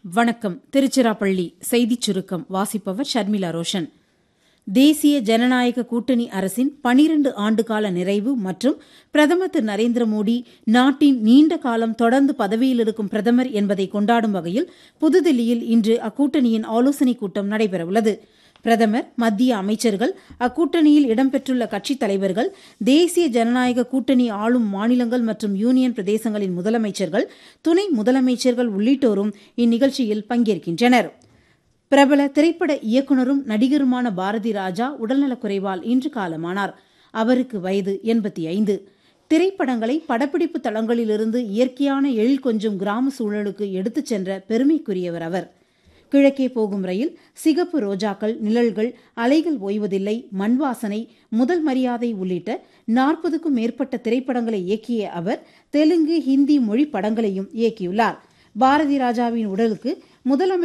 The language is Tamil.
வணக்கம் திருச்சிராப்பள்ளி செய்திச் சுருக்கம் வாசிப்பவர் ஷர்மிளா ரோஷன் தேசிய ஜனநாயக கூட்டணி அரசின் பனிரண்டு ஆண்டுகால நிறைவு மற்றும் பிரதமர் திரு நரேந்திர மோடி நாட்டின் நீண்ட காலம் தொடர்ந்து பதவியில் இருக்கும் பிரதமர் என்பதை கொண்டாடும் வகையில் புதுதில்லியில் இன்று அக்கூட்டணியின் ஆலோசனைக் கூட்டம் நடைபெறவுள்ளது பிரதமர் மத்திய அமைச்சர்கள் அக்கூட்டணியில் இடம்பெற்றுள்ள கட்சித் தலைவர்கள் தேசிய ஜனநாயக கூட்டணி ஆளும் மாநிலங்கள் மற்றும் யூனியன் பிரதேசங்களின் முதலமைச்சர்கள் துணை முதலமைச்சர்கள் உள்ளிட்டோரும் இந்நிகழ்ச்சியில் பங்கேற்கின்றனர் பிரபல திரைப்பட இயக்குநரும் நடிகருமான பாரதி ராஜா உடல்நலக்குறைவால் இன்று காலமானார் அவருக்கு வயது எண்பத்தி ஐந்து திரைப்படங்களை படப்பிடிப்பு தளங்களிலிருந்து இயற்கையான எழில் கொஞ்சம் கிராம சூழலுக்கு எடுத்துச் சென்ற பெருமைக்குரியவர் அவர் கிழக்கே போகும் ரயில் சிகப்பு ரோஜாக்கள் நிழல்கள் அலைகள் ஓய்வதில்லை மண்வாசனை முதல் மரியாதை உள்ளிட்ட நாற்பதுக்கும் மேற்பட்ட திரைப்படங்களை இயக்கிய அவர் தெலுங்கு ஹிந்தி மொழி படங்களையும் இயக்கியுள்ளார் பாரதி ராஜாவின் உடலுக்கு முதலமைச்சர்